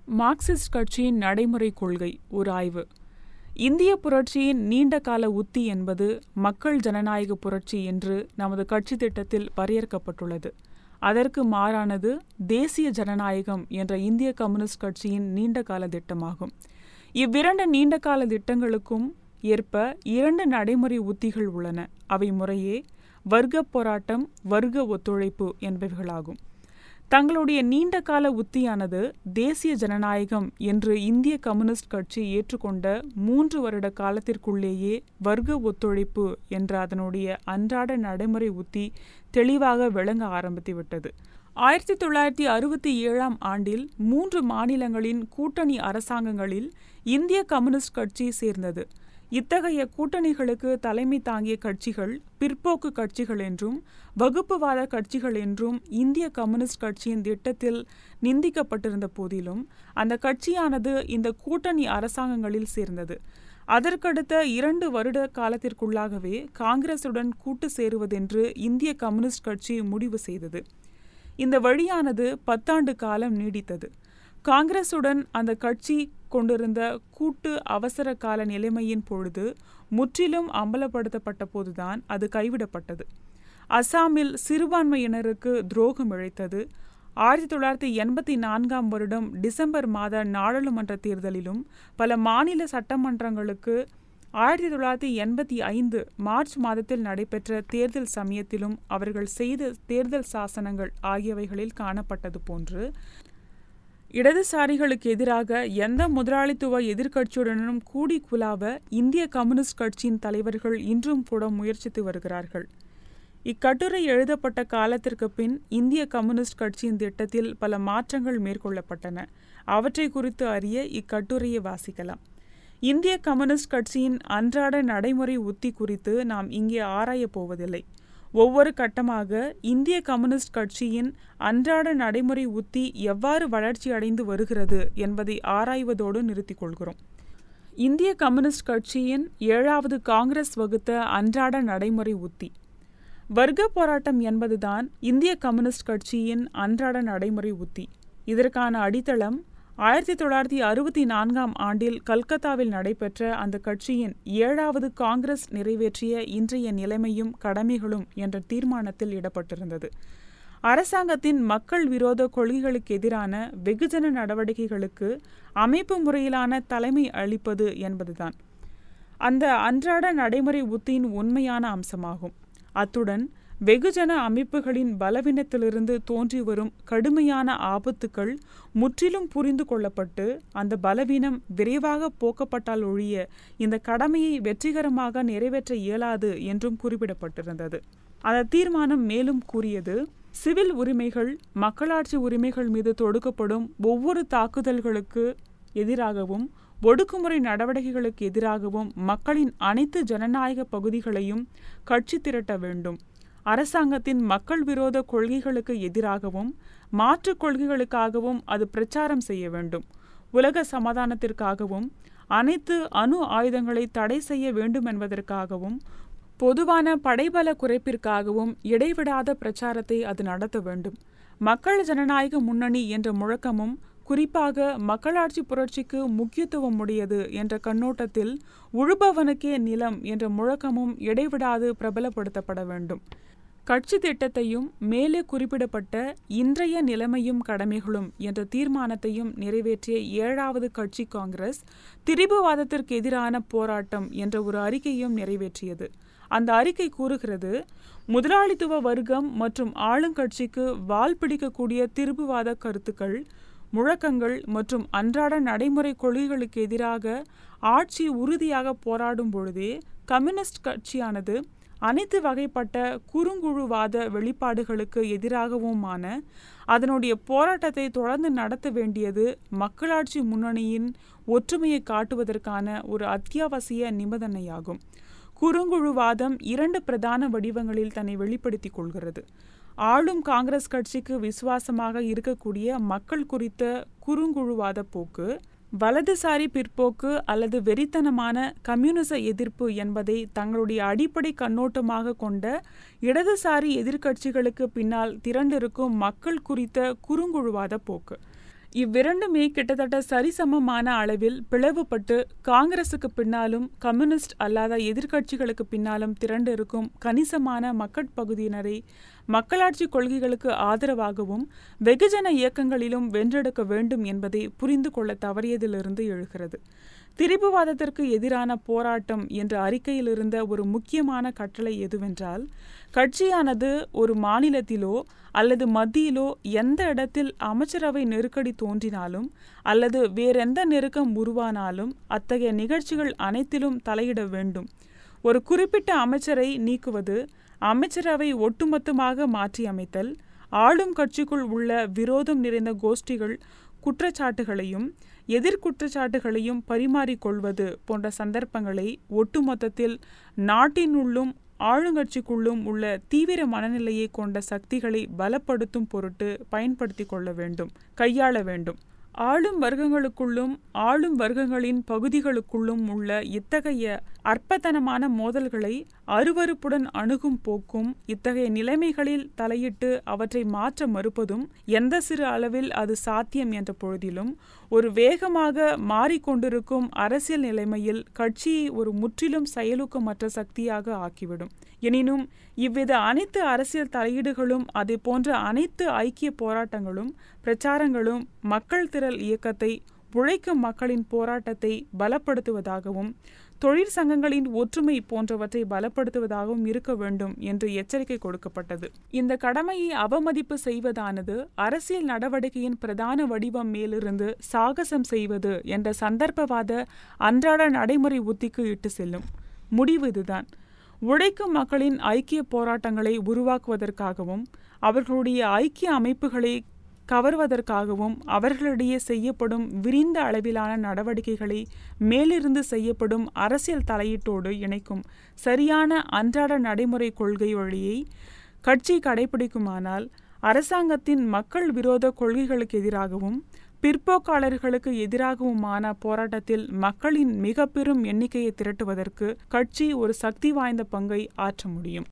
Marxist கட்சியின் நடைமுறை கொள்கை ஒரு ஆய்வு இந்திய புரட்சியின் நீண்ட கால உத்தி என்பது மக்கள் ஜனநாயக புரட்சி என்று நமது கட்சி திட்டத்தில் வரையறுக்கப்பட்டுள்ளது அதற்கு மாறானது தேசிய ஜனநாயகம் என்ற இந்திய கம்யூனிஸ்ட் கட்சியின் நீண்ட கால திட்டமாகும் இவ்விரண்டு நீண்ட கால திட்டங்களுக்கும் ஏற்ப இரண்டு நடைமுறை உத்திகள் உள்ளன அவை முறையே வர்க்க போராட்டம் வர்க்க ஒத்துழைப்பு என்பவைகளாகும் தங்களுடைய நீண்ட கால உத்தியானது தேசிய ஜனநாயகம் என்று இந்திய கம்யூனிஸ்ட் கட்சி ஏற்றுக்கொண்ட மூன்று வருட காலத்திற்குள்ளேயே வர்க்க ஒத்துழைப்பு என்ற அதனுடைய அன்றாட நடைமுறை உத்தி தெளிவாக விளங்க ஆரம்பித்துவிட்டது ஆயிரத்தி தொள்ளாயிரத்தி அறுபத்தி ஏழாம் ஆண்டில் மூன்று மாநிலங்களின் கூட்டணி அரசாங்கங்களில் இந்திய கம்யூனிஸ்ட் கட்சி சேர்ந்தது இத்தகைய கூட்டணிகளுக்கு தலைமை தாங்கிய கட்சிகள் பிற்போக்கு கட்சிகள் என்றும் வகுப்புவாத கட்சிகள் என்றும் இந்திய கம்யூனிஸ்ட் கட்சியின் திட்டத்தில் நிந்திக்கப்பட்டிருந்த போதிலும் அந்த கட்சியானது இந்த கூட்டணி அரசாங்கங்களில் சேர்ந்தது அதற்கடுத்த இரண்டு வருட காலத்திற்குள்ளாகவே காங்கிரசுடன் கூட்டு சேருவதென்று இந்திய கம்யூனிஸ்ட் கட்சி முடிவு செய்தது இந்த வழியானது பத்தாண்டு காலம் நீடித்தது காங்கிரசுடன் அந்த கட்சி கொண்டிருந்த கூட்டு அவசர கால நிலைமையின் பொழுது முற்றிலும் அம்பலப்படுத்தப்பட்ட போதுதான் அது கைவிடப்பட்டது அசாமில் சிறுபான்மையினருக்கு துரோகம் இழைத்தது ஆயிரத்தி தொள்ளாயிரத்தி எண்பத்தி நான்காம் வருடம் டிசம்பர் மாத நாடாளுமன்ற தேர்தலிலும் பல மாநில சட்டமன்றங்களுக்கு ஆயிரத்தி தொள்ளாயிரத்தி எண்பத்தி ஐந்து மார்ச் மாதத்தில் நடைபெற்ற தேர்தல் சமயத்திலும் அவர்கள் செய்த தேர்தல் சாசனங்கள் ஆகியவைகளில் காணப்பட்டது போன்று இடதுசாரிகளுக்கு எதிராக எந்த முதலாளித்துவ எதிர்க்கட்சியுடனும் கூடி குலாவ இந்திய கம்யூனிஸ்ட் கட்சியின் தலைவர்கள் இன்றும் கூட முயற்சித்து வருகிறார்கள் இக்கட்டுரை எழுதப்பட்ட காலத்திற்கு பின் இந்திய கம்யூனிஸ்ட் கட்சியின் திட்டத்தில் பல மாற்றங்கள் மேற்கொள்ளப்பட்டன அவற்றை குறித்து அறிய இக்கட்டுரையை வாசிக்கலாம் இந்திய கம்யூனிஸ்ட் கட்சியின் அன்றாட நடைமுறை உத்தி குறித்து நாம் இங்கே ஆராயப் போவதில்லை ஒவ்வொரு கட்டமாக இந்திய கம்யூனிஸ்ட் கட்சியின் அன்றாட நடைமுறை உத்தி எவ்வாறு வளர்ச்சி அடைந்து வருகிறது என்பதை ஆராய்வதோடு நிறுத்திக் கொள்கிறோம் இந்திய கம்யூனிஸ்ட் கட்சியின் ஏழாவது காங்கிரஸ் வகுத்த அன்றாட நடைமுறை உத்தி வர்க்க போராட்டம் என்பதுதான் இந்திய கம்யூனிஸ்ட் கட்சியின் அன்றாட நடைமுறை உத்தி இதற்கான அடித்தளம் ஆயிரத்தி தொள்ளாயிரத்தி அறுபத்தி நான்காம் ஆண்டில் கல்கத்தாவில் நடைபெற்ற அந்த கட்சியின் ஏழாவது காங்கிரஸ் நிறைவேற்றிய இன்றைய நிலைமையும் கடமைகளும் என்ற தீர்மானத்தில் இடப்பட்டிருந்தது அரசாங்கத்தின் மக்கள் விரோத கொள்கைகளுக்கு எதிரான வெகுஜன நடவடிக்கைகளுக்கு அமைப்பு முறையிலான தலைமை அளிப்பது என்பதுதான் அந்த அன்றாட நடைமுறை உத்தியின் உண்மையான அம்சமாகும் அத்துடன் வெகுஜன அமைப்புகளின் பலவீனத்திலிருந்து தோன்றி வரும் கடுமையான ஆபத்துக்கள் முற்றிலும் புரிந்து கொள்ளப்பட்டு அந்த பலவீனம் விரைவாக போக்கப்பட்டால் ஒழிய இந்த கடமையை வெற்றிகரமாக நிறைவேற்ற இயலாது என்றும் குறிப்பிடப்பட்டிருந்தது அந்த தீர்மானம் மேலும் கூறியது சிவில் உரிமைகள் மக்களாட்சி உரிமைகள் மீது தொடுக்கப்படும் ஒவ்வொரு தாக்குதல்களுக்கு எதிராகவும் ஒடுக்குமுறை நடவடிக்கைகளுக்கு எதிராகவும் மக்களின் அனைத்து ஜனநாயக பகுதிகளையும் கட்சி திரட்ட வேண்டும் அரசாங்கத்தின் மக்கள் விரோத கொள்கைகளுக்கு எதிராகவும் மாற்றுக் கொள்கைகளுக்காகவும் அது பிரச்சாரம் செய்ய வேண்டும் உலக சமாதானத்திற்காகவும் அனைத்து அணு ஆயுதங்களை தடை செய்ய வேண்டும் என்பதற்காகவும் பொதுவான படைபல குறைப்பிற்காகவும் இடைவிடாத பிரச்சாரத்தை அது நடத்த வேண்டும் மக்கள் ஜனநாயக முன்னணி என்ற முழக்கமும் குறிப்பாக மக்களாட்சி புரட்சிக்கு முக்கியத்துவம் உடையது என்ற கண்ணோட்டத்தில் உழுபவனுக்கே நிலம் என்ற முழக்கமும் இடைவிடாது பிரபலப்படுத்தப்பட வேண்டும் கட்சி திட்டத்தையும் மேலே குறிப்பிடப்பட்ட இன்றைய நிலைமையும் கடமைகளும் என்ற தீர்மானத்தையும் நிறைவேற்றிய ஏழாவது கட்சி காங்கிரஸ் திரிபுவாதத்திற்கு எதிரான போராட்டம் என்ற ஒரு அறிக்கையும் நிறைவேற்றியது அந்த அறிக்கை கூறுகிறது முதலாளித்துவ வர்க்கம் மற்றும் ஆளுங்கட்சிக்கு வால் பிடிக்கக்கூடிய திருப்புவாத கருத்துக்கள் முழக்கங்கள் மற்றும் அன்றாட நடைமுறை கொள்கைகளுக்கு எதிராக ஆட்சி உறுதியாக போராடும் பொழுதே கம்யூனிஸ்ட் கட்சியானது அனைத்து வகைப்பட்ட குறுங்குழுவாத வெளிப்பாடுகளுக்கு எதிராகவுமான அதனுடைய போராட்டத்தை தொடர்ந்து நடத்த வேண்டியது மக்களாட்சி முன்னணியின் ஒற்றுமையை காட்டுவதற்கான ஒரு அத்தியாவசிய நிபந்தனையாகும் குறுங்குழுவாதம் இரண்டு பிரதான வடிவங்களில் தன்னை வெளிப்படுத்திக் கொள்கிறது ஆளும் காங்கிரஸ் கட்சிக்கு விசுவாசமாக இருக்கக்கூடிய மக்கள் குறித்த குறுங்குழுவாத போக்கு வலதுசாரி பிற்போக்கு அல்லது வெறித்தனமான கம்யூனிச எதிர்ப்பு என்பதை தங்களுடைய அடிப்படை கண்ணோட்டமாக கொண்ட இடதுசாரி எதிர்க்கட்சிகளுக்கு பின்னால் திரண்டிருக்கும் மக்கள் குறித்த குறுங்குழுவாத போக்கு இவ்விரண்டுமே கிட்டத்தட்ட சரிசமமான அளவில் பிளவுபட்டு காங்கிரசுக்கு பின்னாலும் கம்யூனிஸ்ட் அல்லாத எதிர்க்கட்சிகளுக்கு பின்னாலும் திரண்டிருக்கும் கணிசமான மக்கட்பகுதியினரை மக்களாட்சி கொள்கைகளுக்கு ஆதரவாகவும் வெகுஜன இயக்கங்களிலும் வென்றெடுக்க வேண்டும் என்பதை புரிந்து கொள்ள தவறியதிலிருந்து எழுகிறது திரிபுவாதத்திற்கு எதிரான போராட்டம் என்ற அறிக்கையில் இருந்த ஒரு முக்கியமான கட்டளை எதுவென்றால் கட்சியானது ஒரு மாநிலத்திலோ அல்லது மத்தியிலோ எந்த இடத்தில் அமைச்சரவை நெருக்கடி தோன்றினாலும் அல்லது வேறெந்த நெருக்கம் உருவானாலும் அத்தகைய நிகழ்ச்சிகள் அனைத்திலும் தலையிட வேண்டும் ஒரு குறிப்பிட்ட அமைச்சரை நீக்குவது அமைச்சரவை ஒட்டுமொத்தமாக மாற்றியமைத்தல் ஆளும் கட்சிக்குள் உள்ள விரோதம் நிறைந்த கோஷ்டிகள் குற்றச்சாட்டுகளையும் எதிர்குற்றச்சாட்டுகளையும் பரிமாறிக்கொள்வது போன்ற சந்தர்ப்பங்களை ஒட்டுமொத்தத்தில் நாட்டினுள்ளும் ஆளுங்கட்சிக்குள்ளும் உள்ள தீவிர மனநிலையை கொண்ட சக்திகளை பலப்படுத்தும் பொருட்டு பயன்படுத்தி கொள்ள வேண்டும் கையாள வேண்டும் ஆளும் வர்க்கங்களுக்குள்ளும் ஆளும் வர்க்கங்களின் பகுதிகளுக்குள்ளும் உள்ள இத்தகைய அற்பத்தனமான மோதல்களை அருவறுப்புடன் அணுகும் போக்கும் இத்தகைய நிலைமைகளில் தலையிட்டு அவற்றை மாற்ற மறுப்பதும் எந்த சிறு அளவில் அது சாத்தியம் என்ற பொழுதிலும் ஒரு வேகமாக மாறிக்கொண்டிருக்கும் அரசியல் நிலைமையில் கட்சியை ஒரு முற்றிலும் செயலூக்கமற்ற சக்தியாக ஆக்கிவிடும் எனினும் இவ்வித அனைத்து அரசியல் தலையீடுகளும் அதே போன்ற அனைத்து ஐக்கிய போராட்டங்களும் பிரச்சாரங்களும் மக்கள் திரள் இயக்கத்தை உழைக்கும் மக்களின் போராட்டத்தை பலப்படுத்துவதாகவும் தொழிற்சங்கங்களின் ஒற்றுமை போன்றவற்றை பலப்படுத்துவதாகவும் இருக்க வேண்டும் என்று எச்சரிக்கை கொடுக்கப்பட்டது இந்த கடமையை அவமதிப்பு செய்வதானது அரசியல் நடவடிக்கையின் பிரதான வடிவம் மேலிருந்து சாகசம் செய்வது என்ற சந்தர்ப்பவாத அன்றாட நடைமுறை உத்திக்கு இட்டு செல்லும் முடிவு இதுதான் உழைக்கும் மக்களின் ஐக்கிய போராட்டங்களை உருவாக்குவதற்காகவும் அவர்களுடைய ஐக்கிய அமைப்புகளை கவர்வதற்காகவும் அவர்களிடையே செய்யப்படும் விரிந்த அளவிலான நடவடிக்கைகளை மேலிருந்து செய்யப்படும் அரசியல் தலையீட்டோடு இணைக்கும் சரியான அன்றாட நடைமுறை கொள்கை வழியை கட்சி கடைபிடிக்குமானால் அரசாங்கத்தின் மக்கள் விரோத கொள்கைகளுக்கு எதிராகவும் பிற்போக்காளர்களுக்கு எதிராகவுமான போராட்டத்தில் மக்களின் மிக பெரும் எண்ணிக்கையை திரட்டுவதற்கு கட்சி ஒரு சக்தி வாய்ந்த பங்கை ஆற்ற முடியும்